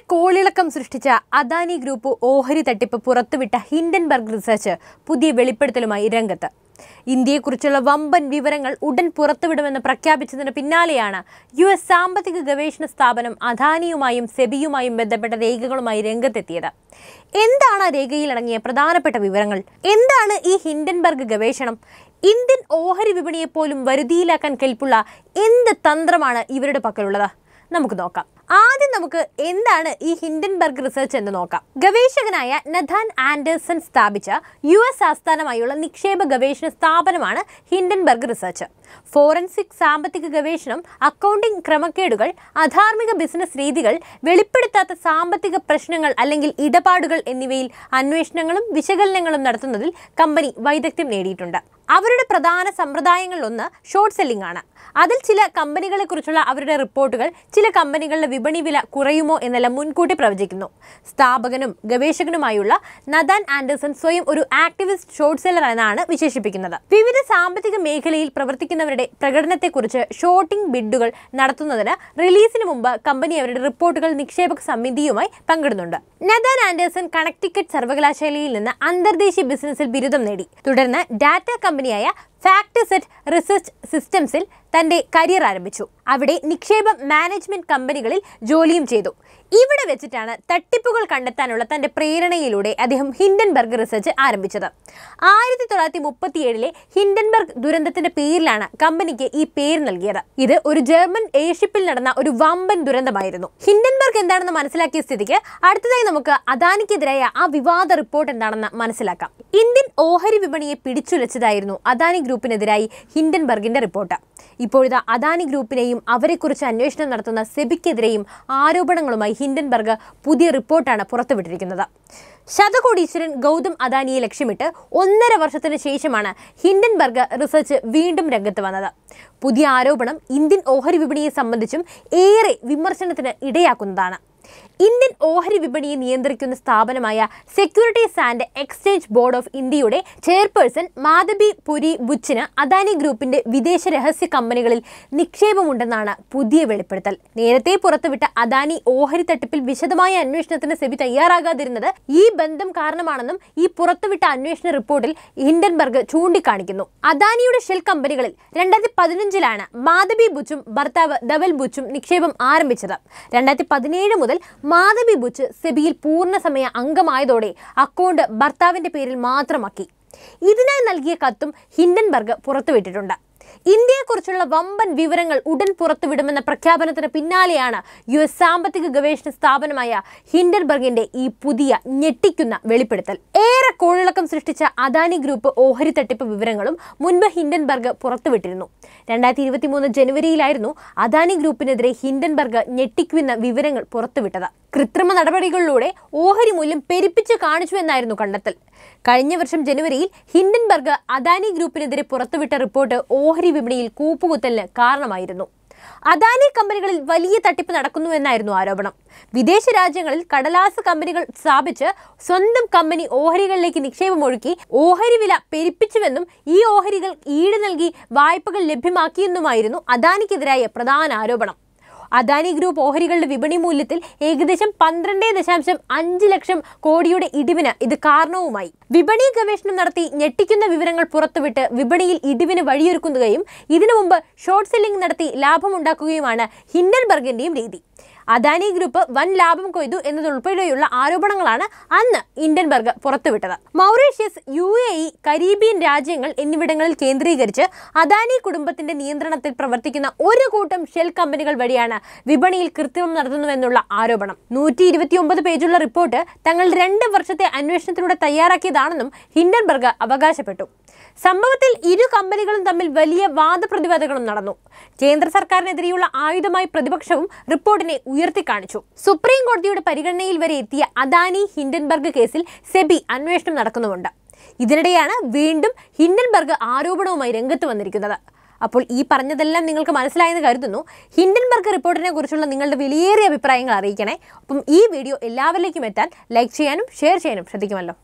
കോളിളക്കം സൃഷ്ടിച്ച അദാനി ഗ്രൂപ്പ് ഓഹരി തട്ടിപ്പ് പുറത്തുവിട്ട ഹിൻഡൻബർഗ് റിസർച്ച് പുതിയ വെളിപ്പെടുത്തലുമായി രംഗത്ത് ഇന്ത്യയെക്കുറിച്ചുള്ള വമ്പൻ വിവരങ്ങൾ ഉടൻ പുറത്തുവിടുമെന്ന് പ്രഖ്യാപിച്ചതിന് പിന്നാലെയാണ് യു എസ് സാമ്പത്തിക ഗവേഷണ സ്ഥാപനം അദാനിയുമായും സെബിയുമായും ബന്ധപ്പെട്ട രേഖകളുമായി രംഗത്തെത്തിയത് എന്താണ് ആ രേഖയിൽ അടങ്ങിയ പ്രധാനപ്പെട്ട വിവരങ്ങൾ എന്താണ് ഈ ഹിൻഡൻബർഗ് ഗവേഷണം ഇന്ത്യൻ ഓഹരി വിപണിയെ പോലും വരുതിയിലാക്കാൻ കെൽപ്പുള്ള എന്ത് തന്ത്രമാണ് ഇവരുടെ പക്കലുള്ളത് നമുക്ക് നോക്കാം ആദ്യം നമുക്ക് എന്താണ് ഈ ഹിൻഡൻബർഗ് റിസർച്ച് എന്ന് നോക്കാം ഗവേഷകനായ നഥാൻ ആൻഡേഴ്സൺ സ്ഥാപിച്ച യു എസ് ആസ്ഥാനമായുള്ള നിക്ഷേപ ഗവേഷണ സ്ഥാപനമാണ് ഹിൻഡൻബർഗ് റിസർച്ച് ഫോറൻസിക് സാമ്പത്തിക ഗവേഷണം അക്കൗണ്ടിംഗ് ക്രമക്കേടുകൾ അധാർമിക ബിസിനസ് രീതികൾ വെളിപ്പെടുത്താത്ത സാമ്പത്തിക പ്രശ്നങ്ങൾ അല്ലെങ്കിൽ ഇടപാടുകൾ എന്നിവയിൽ അന്വേഷണങ്ങളും വിശകലനങ്ങളും നടത്തുന്നതിൽ കമ്പനി വൈദഗ്ധ്യം നേടിയിട്ടുണ്ട് അവരുടെ പ്രധാന സമ്പ്രദായങ്ങളിലൊന്ന് ഷോർട്ട് സെല്ലിംഗ് ആണ് അതിൽ ചില കമ്പനികളെ കുറിച്ചുള്ള അവരുടെ റിപ്പോർട്ടുകൾ ചില കമ്പനികളുടെ വിപണി വില കുറയുമോ എന്നെല്ലാം മുൻകൂട്ടി പ്രവചിക്കുന്നു സ്ഥാപകനും ഗവേഷകനുമായുള്ള നദാൻ ആൻഡേഴ്സൺ സ്വയം ഒരു ആക്ടിവിസ്റ്റ് ഷോർട്ട് സെല്ലർ എന്നാണ് വിശേഷിപ്പിക്കുന്നത് വിവിധ സാമ്പത്തിക മേഖലയിൽ പ്രവർത്തിക്കുന്നവരുടെ പ്രകടനത്തെക്കുറിച്ച് ഷോർട്ടിംഗ് ബിഡുകൾ നടത്തുന്നതിന് റിലീസിന് മുമ്പ് കമ്പനി അവരുടെ റിപ്പോർട്ടുകൾ നിക്ഷേപക സമിതിയുമായി പങ്കിടുന്നുണ്ട് നദാൻ ആൻഡേഴ്സൺ കണക്ടിക്കറ്റ് സർവകലാശാലയിൽ നിന്ന് അന്തർദേശീയ ബിസിനസ്സിൽ ബിരുദം നേടി തുടർന്ന് ഡാറ്റ കമ്പനിയായ ഫാക്ട് സെറ്റ് റിസർച്ച് സിസ്റ്റംസിൽ തന്റെ കരിയർ ആരംഭിച്ചു അവിടെ നിക്ഷേപ മാനേജ്മെന്റ് കമ്പനികളിൽ ജോലിയും ചെയ്തു ഇവിടെ വെച്ചിട്ടാണ് തട്ടിപ്പുകൾ കണ്ടെത്താനുള്ള തന്റെ പ്രേരണയിലൂടെ അദ്ദേഹം ഹിൻഡൻബർഗ് റിസർച്ച് ആരംഭിച്ചത് ആയിരത്തി തൊള്ളായിരത്തി മുപ്പത്തിയേഴിലെ ഹിൻഡൻബർഗ് ദുരന്തത്തിന്റെ പേരിലാണ് കമ്പനിക്ക് ഈ പേര് നൽകിയത് ഇത് ഒരു ജർമ്മൻ എയർഷിപ്പിൽ നടന്ന ഒരു വമ്പൻ ദുരന്തമായിരുന്നു ഹിൻഡൻബർഗ് എന്താണെന്ന് മനസ്സിലാക്കിയ സ്ഥിതിക്ക് അടുത്തതായി നമുക്ക് അദാനിക്കെതിരായ ആ വിവാദ റിപ്പോർട്ട് എന്താണെന്ന് മനസ്സിലാക്കാം ഇന്ത്യൻ ഓഹരി വിപണിയെ പിടിച്ചുലച്ചതായിരുന്നു അദാനി ഗ്രൂപ്പിനെതിരായി ഹിൻഡൻബർഗിന്റെ റിപ്പോർട്ട് ഇപ്പോഴിതാ അദാനി ഗ്രൂപ്പിനെയും അവരെക്കുറിച്ച് അന്വേഷണം നടത്തുന്ന സെബിക്കെതിരെയും ആരോപണങ്ങളുമായി ഹിൻഡൻബർഗ് പുതിയ റിപ്പോർട്ടാണ് പുറത്തുവിട്ടിരിക്കുന്നത് ശതകോടീശ്വരൻ ഗൗതം അദാനിയെ ലക്ഷ്യമിട്ട് ഒന്നര വർഷത്തിന് ശേഷമാണ് ഹിൻഡൻബർഗ് റിസർച്ച് വീണ്ടും രംഗത്ത് വന്നത് പുതിയ ആരോപണം ഇന്ത്യൻ ഓഹരി വിപണിയെ സംബന്ധിച്ചും ഏറെ വിമർശനത്തിന് ഇടയാക്കുന്നതാണ് ഇന്ത്യൻ ഓഹരി വിപണിയെ നിയന്ത്രിക്കുന്ന സ്ഥാപനമായ Securities and Exchange Board of ഇന്ത്യയുടെ ചെയർപേഴ്സൺ മാധബി പുരി ബുച്ചിന് അദാനി ഗ്രൂപ്പിന്റെ വിദേശ രഹസ്യ കമ്പനികളിൽ നിക്ഷേപമുണ്ടെന്നാണ് പുതിയ വെളിപ്പെടുത്തൽ നേരത്തെ പുറത്തുവിട്ട അദാനി ഓഹരി തട്ടിപ്പിൽ വിശദമായ അന്വേഷണത്തിന് സെബി തയ്യാറാകാതിരുന്നത് ഈ ബന്ധം കാരണമാണെന്നും ഈ പുറത്തുവിട്ട അന്വേഷണ റിപ്പോർട്ടിൽ ഹിൻഡൻബർഗ് ചൂണ്ടിക്കാണിക്കുന്നു അദാനിയുടെ ഷെൽ കമ്പനികളിൽ രണ്ടായിരത്തി പതിനഞ്ചിലാണ് മാധബി ബുച്ചും ഭർത്താവ് ധവൽ ബുച്ചും നിക്ഷേപം ആരംഭിച്ചത് രണ്ടായിരത്തി പതിനേഴ് മുതൽ മാധബി ബുച്ച് സെബിയിൽ പൂർണ്ണസമയ അംഗമായതോടെ അക്കൗണ്ട് ഭർത്താവിന്റെ പേരിൽ മാത്രമാക്കി ഇതിനായി നൽകിയ കത്തും ഹിൻഡൻബർഗ് പുറത്തുവിട്ടിട്ടുണ്ട് ഇന്ത്യയെക്കുറിച്ചുള്ള വമ്പൻ വിവരങ്ങൾ ഉടൻ പുറത്തുവിടുമെന്ന പ്രഖ്യാപനത്തിന് പിന്നാലെയാണ് യു എസ് സാമ്പത്തിക ഗവേഷണ സ്ഥാപനമായ ഹിൻഡൻബർഗിന്റെ ഈ പുതിയ ഞെട്ടിക്കുന്ന വെളിപ്പെടുത്തൽ ഏറെ കോളിളക്കം സൃഷ്ടിച്ച അദാനി ഗ്രൂപ്പ് ഓഹരി തട്ടിപ്പ് വിവരങ്ങളും മുൻപ് ഹിൻഡൻബർഗ് പുറത്തുവിട്ടിരുന്നു രണ്ടായിരത്തി ഇരുപത്തി മൂന്ന് ജനുവരിയിലായിരുന്നു അദാനി ഗ്രൂപ്പിനെതിരെ ഹിൻഡൻബർഗ് ഞെട്ടിക്കുന്ന വിവരങ്ങൾ പുറത്തുവിട്ടത് കൃത്രിമ നടപടികളിലൂടെ ഓഹരി മൂല്യം പെരുപ്പിച്ച് കാണിച്ചു എന്നായിരുന്നു കണ്ടെത്തൽ കഴിഞ്ഞ വർഷം ജനുവരിയിൽ ഹിൻഡൻബർഗ് അദാനി ഗ്രൂപ്പിനെതിരെ പുറത്തുവിട്ട റിപ്പോർട്ട് ഓഹരി വിപണിയിൽ കൂപ്പുകുത്തലിന് കാരണമായിരുന്നു അദാനി കമ്പനികളിൽ വലിയ തട്ടിപ്പ് നടക്കുന്നുവെന്നായിരുന്നു ആരോപണം വിദേശ രാജ്യങ്ങളിൽ കടലാസ് കമ്പനികൾ സ്ഥാപിച്ച് സ്വന്തം കമ്പനി ഓഹരികളിലേക്ക് നിക്ഷേപമൊഴുക്കി ഓഹരി വില പെരുപ്പിച്ചുവെന്നും ഈ ഓഹരികൾ ഈട് നൽകി വായ്പകൾ ലഭ്യമാക്കിയെന്നുമായിരുന്നു അദാനിക്കെതിരായ പ്രധാന ആരോപണം അദാനി ഗ്രൂപ്പ് ഓഹരികളുടെ വിപണി മൂല്യത്തിൽ ഏകദേശം പന്ത്രണ്ട് ദശാംശം അഞ്ച് ലക്ഷം കോടിയുടെ ഇടിവിന് ഇത് കാരണവുമായി വിപണി ഗവേഷണം നടത്തി ഞെട്ടിക്കുന്ന വിവരങ്ങൾ പുറത്തുവിട്ട് വിപണിയിൽ ഇടിവിന് വഴിയൊരുക്കുകയും ഇതിനു മുമ്പ് ഷോർട്ട് സെല്ലിംഗ് നടത്തി ലാഭമുണ്ടാക്കുകയുമാണ് ഹിൻഡൻബർഗിന്റെയും രീതി അദാനി ഗ്രൂപ്പ് വൻ ലാഭം കൊയ്തു എന്നതുൾപ്പെടെയുള്ള ആരോപണങ്ങളാണ് അന്ന് ഇന്ത്യൻബർഗ് പുറത്തുവിട്ടത് Mauritius U A E Caribbean രാജ്യങ്ങൾ എന്നിവിടങ്ങളിൽ കേന്ദ്രീകരിച്ച് അദാനി കുടുംബത്തിന്റെ നിയന്ത്രണത്തിൽ പ്രവർത്തിക്കുന്ന ഒരു കൂട്ടം ഷെൽ കമ്പനികൾ വഴിയാണ് വിപണിയിൽ കൃത്രിമം നടത്തുന്നുവെന്നുള്ള ആരോപണം നൂറ്റി ഇരുപത്തിയൊമ്പത് പേജുള്ള റിപ്പോർട്ട് തങ്ങൾ രണ്ട് വർഷത്തെ അന്വേഷണത്തിലൂടെ തയ്യാറാക്കിയതാണെന്നും ഹിൻഡൻബർഗ് അവകാശപ്പെട്ടു സംഭവത്തിൽ ഇരു കമ്പനികളും തമ്മിൽ വലിയ വാദപ്രതിവാദങ്ങളും നടന്നു കേന്ദ്ര സർക്കാരിനെതിരെയുള്ള ആയുധമായി പ്രതിപക്ഷവും റിപ്പോർട്ടിനെ ഉയർത്തിക്കാണിച്ചു സുപ്രീം കോടതിയുടെ പരിഗണനയിൽ വരെ എത്തിയ അദാനി ഹിൻഡൻബർഗ് കേസിൽ സെബി അന്വേഷണം നടക്കുന്നുമുണ്ട് ഇതിനിടെയാണ് വീണ്ടും ഹിൻഡൻബർഗ് ആരോപണവുമായി രംഗത്ത് വന്നിരിക്കുന്നത് അപ്പോൾ ഈ പറഞ്ഞതെല്ലാം നിങ്ങൾക്ക് മനസ്സിലായെന്ന് കരുതുന്നു ഹിൻഡൻബർഗ് റിപ്പോർട്ടിനെ കുറിച്ചുള്ള നിങ്ങളുടെ വിലയേറിയ അഭിപ്രായങ്ങൾ അറിയിക്കണേ അപ്പം ഈ വീഡിയോ എല്ലാവരിലേക്കും എത്താൻ ലൈക്ക് ചെയ്യാനും ഷെയർ ചെയ്യാനും ശ്രദ്ധിക്കുമല്ലോ